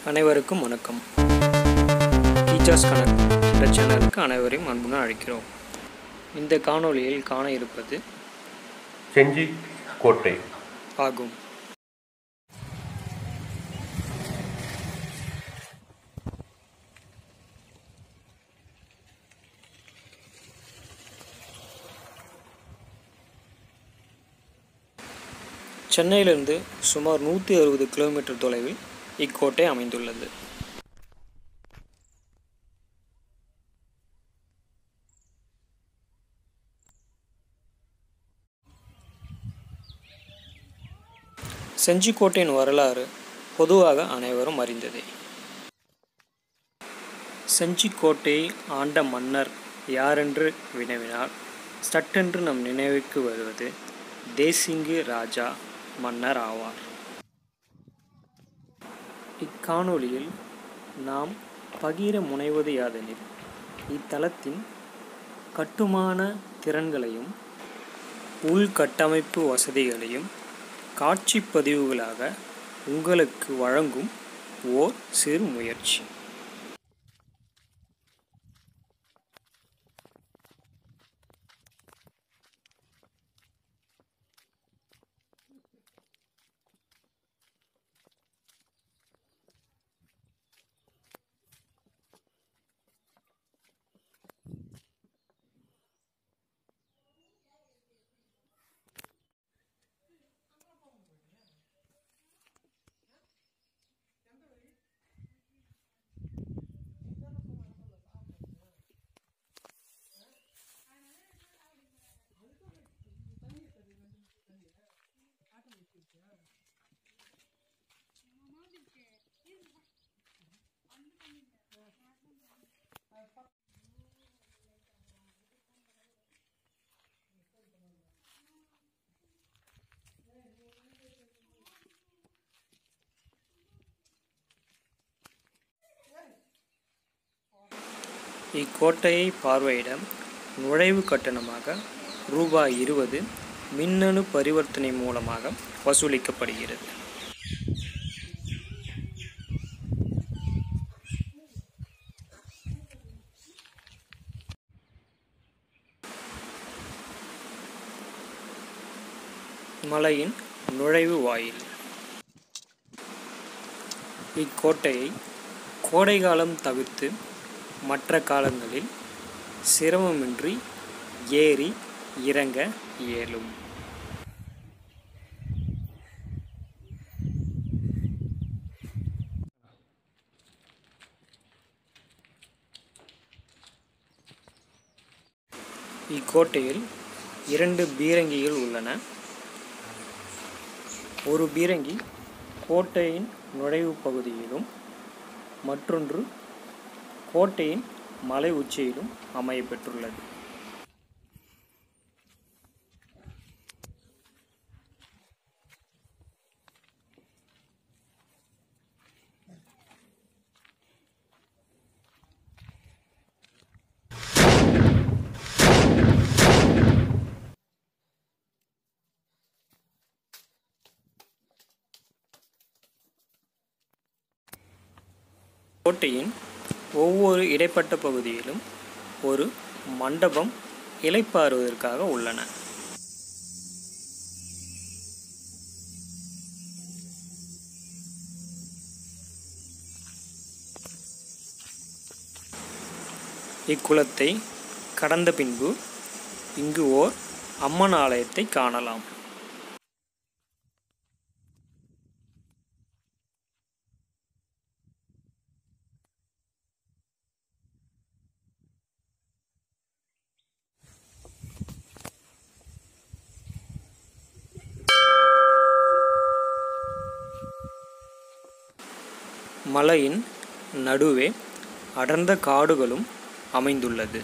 அனைவருக்கும் வணக்கம் teachers connect என்ற சேனலுக்கு அனைவரையும் அன்புடன் அழைக்கிறோம் இந்த காணொளியில் காண இருப்பது செஞ்சி கோட்டை ஆகும் சென்னையிலிருந்து சுமார் நூற்றி அறுபது கிலோமீட்டர் தொலைவில் இக்கோட்டை அமைந்துள்ளது செஞ்சிக்கோட்டையின் வரலாறு பொதுவாக அனைவரும் அறிந்ததே செஞ்சிக்கோட்டையை ஆண்ட மன்னர் யாரென்று வினவினால் சட்டென்று நம் நினைவுக்கு வருவது தேசிங்கு ராஜா மன்னர் ஆவார் இக்காணொளியில் நாம் பகிர முனைவது யாதெனில் இத்தலத்தின் கட்டுமான திறன்களையும் உள்கட்டமைப்பு வசதிகளையும் காட்சி பதிவுகளாக உங்களுக்கு வழங்கும் ஓர் சிறு முயற்சி இக்கோட்டையை பார்வையிட நுழைவு கட்டணமாக ரூபாய் இருபது மின்னணு பரிவர்த்தனை மூலமாக வசூலிக்கப்படுகிறது மலையின் நுழைவு வாயில் இக்கோட்டையை கோடைகாலம் தவிர்த்து மற்ற காலங்களில் சிரமமின்றி ஏறி இறங்க இயலும் இக்கோட்டையில் இரண்டு பீரங்கிகள் உள்ளன ஒரு பீரங்கி கோட்டையின் நுழைவு பகுதியிலும் மற்றொன்று கோட்டையின் மலை உச்சியிலும் அமைய பெற்றுள்ளது கோட்டையின் ஒவ்வொரு இடைப்பட்ட பகுதியிலும் ஒரு மண்டபம் இலைப்பாறுவதற்காக உள்ளன இக்குளத்தை கடந்த பின்பு இங்கு ஓர் அம்மன் ஆலயத்தை காணலாம் மலையின் நடுவே அடர்ந்த காடுகளும் அமைந்துள்ளது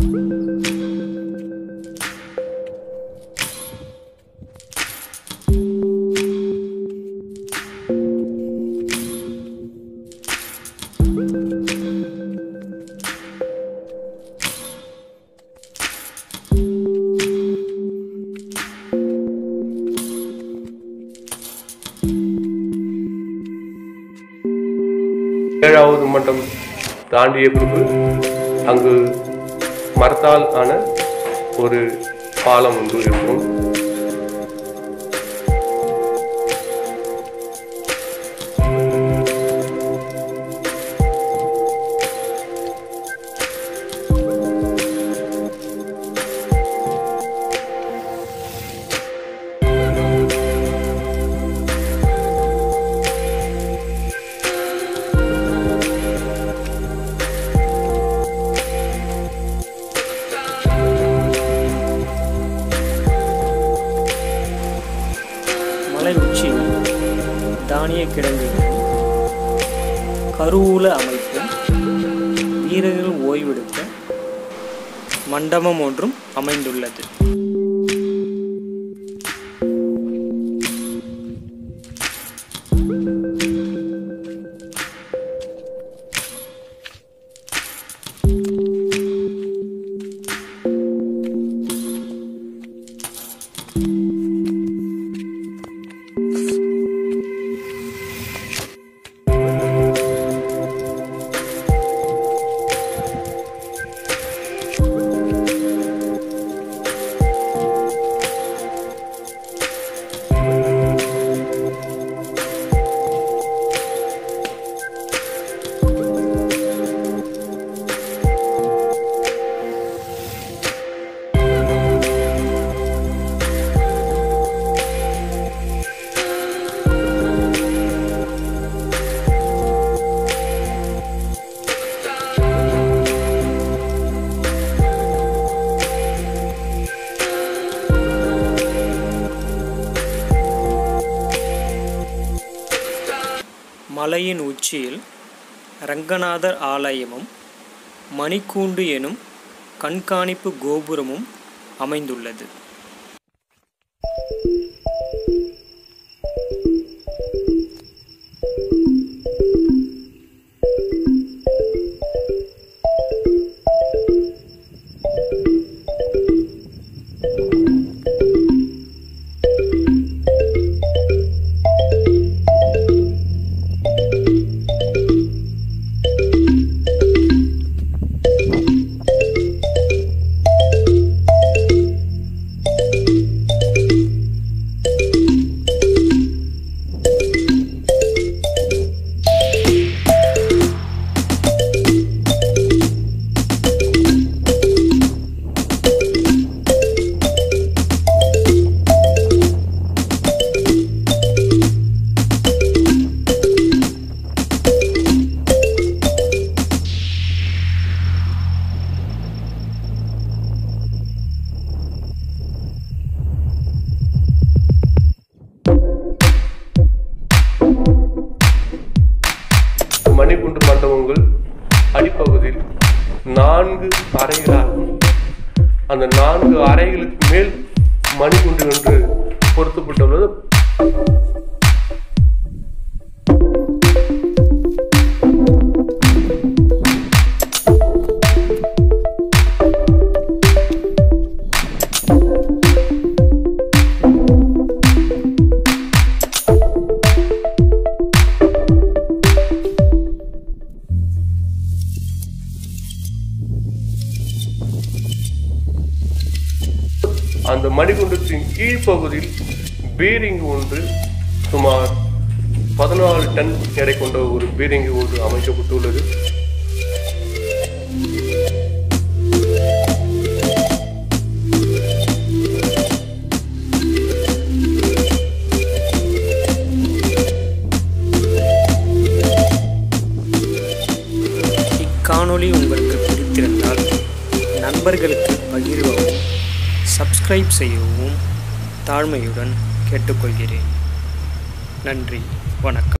ஏழாவது மட்டம் தாண்டிய பிறகு அங்கு மரத்தால் ஆன ஒரு பாலம் ஒன்று இருக்கும் மலை உச்சியில் தானிய கிடங்குகளும் கருவூல அமைப்பும் வீரர்கள் ஓய்வெடுக்க மண்டபம் ஒன்றும் அமைந்துள்ளது மலையின் உச்சியில் ரங்கநாதர் ஆலயமும் மணிக்கூண்டு எனும் கண்காணிப்பு கோபுரமும் அமைந்துள்ளது மணிகுண்டு மண்டபங்கள் அடிப்பகுதியில் நான்கு அறைகளாகும் அந்த நான்கு அறைகளுக்கு மேல் மணிகுண்டு என்று பொருத்தப்பட்டுள்ளது அந்த மணிகுண்டத்தின் கீழ்ப்பகுதியில் பீரிங் ஒன்று சுமார் பதினாலு டன் எடை கொண்ட ஒரு பீரிங் ஒன்று அமைக்கப்பட்டுள்ளது இக்காணொளி உங்களுக்கு பிடித்திருந்தால் நண்பர்களுக்கு பகிர்வவும் சப்ஸ்கிரைப் செய்யவும் தாழ்மையுடன் கேட்டுக்கொள்கிறேன் நன்றி வணக்கம்